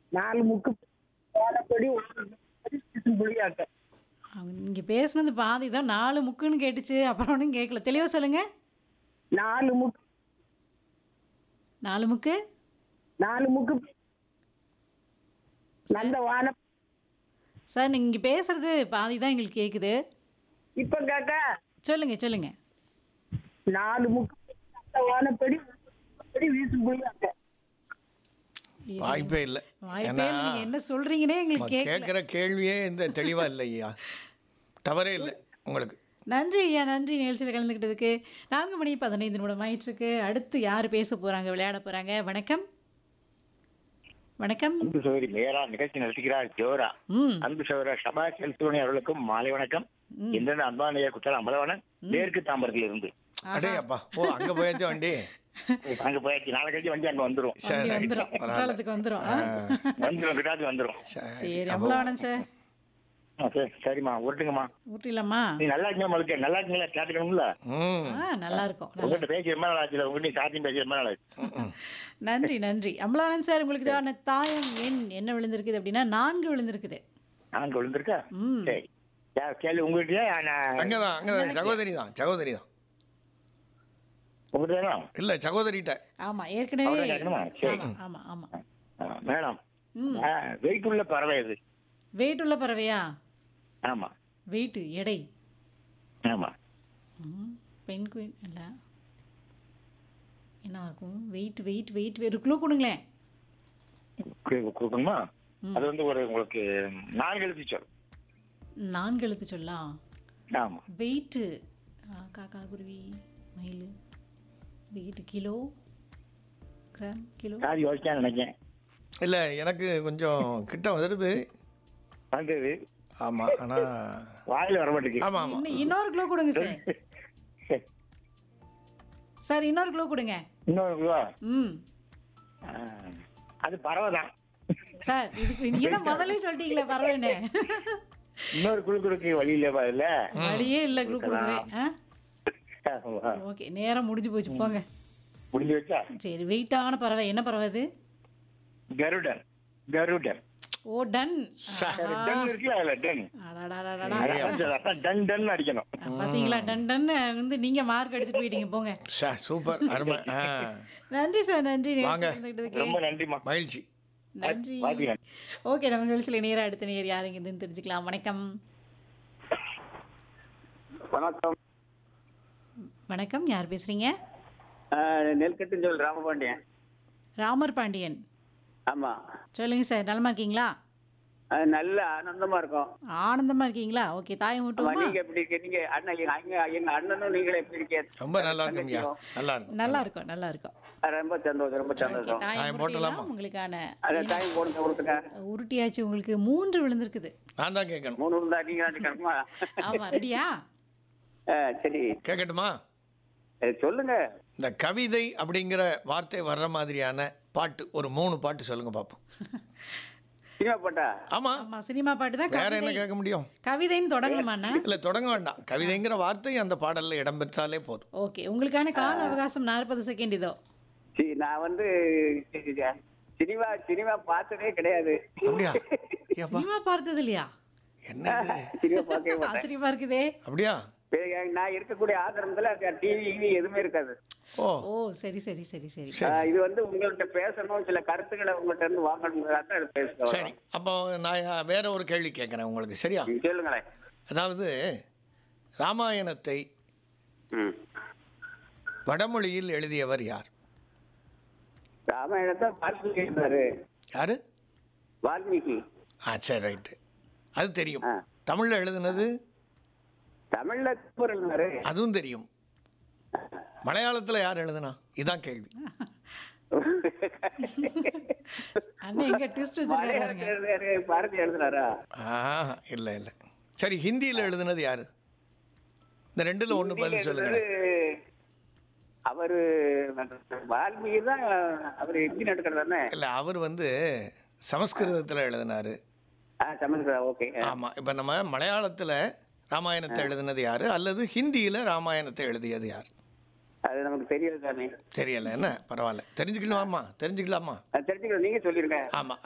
நாலு முக்கு வாழைப்படி ஒரு புளியாக்க நீங்க பேசுனது பாதி தான் நாலு முக்குன்னு கேட்டுச்சு அப்புறம் ஒன்றும் கேட்கல தெளிவா சொல்லுங்க நாலு முக்கு நாலு முக்கு நாலு முக்கு நல்ல வாழை சார் நீங்க பேசுறது பாதி தான் எங்களுக்கு கேக்குது இப்ப கேக்க சொல்லுங்க சொல்லுங்க நாலு முக்கு நல்ல வாழைப்படி படி வீசு புளியாக்க வாய்ப்பே இல்லை வாய்ப்பே இல்ல. நீங்க என்ன சொல்றீங்கன்னே எங்களுக்கு கேட்கல கேட்குற கேள்வியே இந்த தெளிவா இல்லை ஐயா தவறே இல்லை உங்களுக்கு நன்றி ஐயா நன்றி நிகழ்ச்சியில் கலந்துக்கிட்டதுக்கு நான்கு மணி பதினைந்து நிமிடம் ஆயிட்டு இருக்கு அடுத்து யார் பேச போறாங்க விளையாட போறாங்க வணக்கம் வணக்கம் அன்பு சகோதரி மேரா நிகழ்ச்சி நடத்துகிறார் ஜோரா ம் அன்பு சகோதரர் சபா செல்சுவனி அவர்களுக்கும் மாலை வணக்கம் இந்த அன்பானைய குத்தல அமலவனன் மேற்கு தாம்பரத்தில் இருந்து அடே அப்பா ஓ அங்க போயாச்சும் வண்டி அங்க போயாச்சு நாளை கழிச்சு வண்டி அங்க வந்துரும் சரி வண்டி ரைட் வந்துரும் பரவாயில்ல குற்றாலத்துக்கு வந்துரும் ஆ? வந்துரும் கிட்டாது வந்துரும் சரி சரி அவ்வளோவனம் சார் ஆ, சரி சரிம்மா உருட்டுங்கம்மா ஊட்டிலாமா நீ நல்லா இருக்கீங்க மலுக்க நல்லா இருக்கீங்களா கேட்டுக்கணும்ல ம் ஆ நல்லா இருக்கும் நல்லா உங்ககிட்ட பேசி ரொம்ப நாள் ஆச்சு உங்ககிட்ட சாத்தியம் பேசி ரொம்ப நாள் ஆச்சு நன்றி நன்றி அம்பலானன் சார் உங்களுக்கு தான தாயம் எண் என்ன விழுந்திருக்குது அப்படின்னா நான்கு விழுந்திருக்குது நாங்க விழுந்திருக்கா ம் சரி யா- கேள்வி உங்ககிட்டயே நான் அங்கதான் அங்கதான் சகோதரி தான் சகோதரி தான் உங்ககிட்ட இல்ல சகோதரிட்ட ஆமா ஏற்கனவே அவ்வளவுதான் கேட்கணுமா? சரி. ஆமா ஆமா ஆமா மேடம் ம் வெயிட் உள்ள பறவை இது வெயிட் உள்ள பறவையா ஆமா வெயிட் எடை ஆமா ம், பெண் குயின் இல்ல என்ன இருக்கும் வெயிட் வெயிட் வெயிட் ஒரு க்ளூ கொடுங்களேன் கு- கொடுக்கணுமா ம். அது வந்து ஒரு உங்களுக்கு நான்கு எழுதி சொல் நான்கு எழுத்து சொல்லலாம் ஆமா வெயிட்டு காக்கா குருவி மயில் weight kilogram kilo sorry யோசிச்சா நினைக்கேன் இல்ல எனக்கு கொஞ்சம் கிட்ட வருது வந்தது ஆமா ஆனா வாயில வர மாட்டேங்குது ஆமா ஆமா இன்னும் இன்னொரு க்ளூ கொடுங்க சார் சார் இன்னொரு க்ளூ கொடுங்க இன்னொரு ரூபா ம் அது பறவை தான் சார் இதுக்கு நீங்க தான் முதல்ல சொல்லிட்டீங்களே பரவாயில்ல இன்னொரு குழு குழுக்கு வழி இல்ல இல்ல வழியே இல்லை க்ளூ கொடுக்கவே ஆ ஓகே நேரம் முடிஞ்சு போச்சு போங்க முடிஞ்சு வச்சா சரி வெயிட்டான பறவை என்ன பறவை அது கருடன் கருடன் ஓ டன் டன் இருக்குல்ல அதுல டன் அதான் டன் டன் அடிக்கணும் பாத்தீங்களா டன் டன் வந்து நீங்க மார்க் அடிச்சுட்டு போயிட்டீங்க போங்க ச, சூப்பர் அருமை ஆ, நன்றி சார் நன்றி வாங்க. நேர்ல கலந்துக்கிட்டதுக்கு. ரொம்ப நன்றிம்மா மகிழ்ச்சி நன்றி பாத்தீங்க ஓகே நம்ம நிகழ்ச்சியில் நேரா அடுத்த நேர் யாருங்க இதுன்னு தெரிஞ்சுக்கலாம் வணக்கம் வணக்கம் வணக்கம் யார் பேசுறீங்க நெல்கட்டுன்னு சொல்லி ராமபாண்டியன் ராமர் பாண்டியன் ஆமா சொல்லுங்க சார் நலமா இருக்கீங்களா அது நல்ல ஆனந்தமா இருக்கும் ஆனந்தமா இருக்கீங்களா ஓகே தாயம் ஆமா, விட்டுவோமா நீங்க எப்படி இருக்கீங்க நீங்க அண்ணன் எங்க அங்க எங்க அண்ணனும் நீங்களும் எப்படி இருக்கீங்க ரொம்ப நல்லா இருக்கும் ஐயா நல்லா இருக்கும் நல்லா இருக்கும் நல்லா இருக்கும் ஆ, ரொம்ப சந்தோஷம் ரொம்ப ஓகே சந்தோஷம் தாயம் தாயம் போட்டுடலாமா போட்டுடலாமா? உங்களுக்கான அதை டைம் போடுங்க கொடுத்துங்க உருட்டியாச்சு உங்களுக்கு மூன்று விழுந்திருக்குது நான் தான் கேட்கணும் மூணு இருந்தா நீங்க தான் கிடக்குமா ஆமா ரெடியா சரி கேட்கட்டுமா அஹ், சொல்லுங்க இந்த கவிதை அப்படிங்கிற வார்த்தை வர்ற மாதிரியான பாட்டு ஒரு மூணு பாட்டு சொல்லுங்க பாப்போம் சினிமா பாட்டா ஆமா ஆமா சினிமா பாட்டு தான் வேற என்ன கவிதை கேட்க முடியும் கவிதைன்னு தொடங்கணுமாண்ணா இல்ல தொடங்க வேண்டாம் கவிதைங்கிற வார்த்தை அந்த பாடல்ல இடம்பெற்றாலே போதும் ஓகே உங்களுக்கான கால அவகாசம் நாற்பது செகண்ட் இதோ சரி, நான் வந்து சினிமா சினிமா பார்த்ததே கிடையாது அப்படியா ஏப்பா சினிமா பார்த்தது இல்லையா என்ன இது? சினிமா பார்க்கவே மாட்டேன் ஆச்சரியமா இருக்குதே அப்படியா இப்ப நான் இருக்கக்கூடிய ஆசிரமத்துல டிவி கிவி எதுவுமே இருக்காது ஓ ஓ சரி சரி சரி சரி ஆஹ் இது வந்து உங்கள்கிட்ட பேசணும் சில கருத்துக்களை உங்கள்கிட்ட இருந்து வாங்கணும் பேசுறேன் சரி அப்போ நான் வேற ஒரு கேள்வி கேட்குறேன் உங்களுக்கு சரியா சொல்லுங்களேன் அதாவது ராமாயணத்தை ம். வடமொழியில் எழுதியவர் யார் ராமாயணத்தை வால்மீகி இருந்தாரு யாரு வால்மீகி ஆ சரி ரைட்டு அது தெரியும் ஆ. தமிழ்ல எழுதுனது தமிழ்ல திருப்பூர் இருந்தாரு அதுவும் தெரியும் மலையாளத்துல யார் எழுதுனா இதான் கேள்வி அண்ணன் எங்க ட்விஸ்ட் வச்சிருக்காரு பாருங்க மலையாளத்துல எழுதுறாரு, பாரதி எழுதுனாரா ஆ இல்லை இல்லை சரி ஹிந்தியில் எழுதுனது யாரு இந்த ரெண்டுல ஒன்று பதில் சொல்லுங்க எழுதுனது அவரு வால்மீகி தான் அவர் ஹிந்தி நடுக்கிறது தானே இல்லை அவர் வந்து சமஸ்கிருதத்தில் எழுதினாரு ஆ சமஸ்கிருதம் ஓகே ஆமாம் இப்போ நம்ம மலையாளத்தில் ராமாயணத்தை எழுதினது யாரு அல்லது ஹிந்தியில் ராமாயணத்தை எழுதியது யார் அது நமக்கு தெரியாது தானே தெரியல என்ன பரவாயில்ல தெரிஞ்சுக்கலாமா தெரிஞ்சுக்கலாமா அது தெரிஞ்சுக்கலாம் நீங்க சொல்லிருங்க ஆமாம்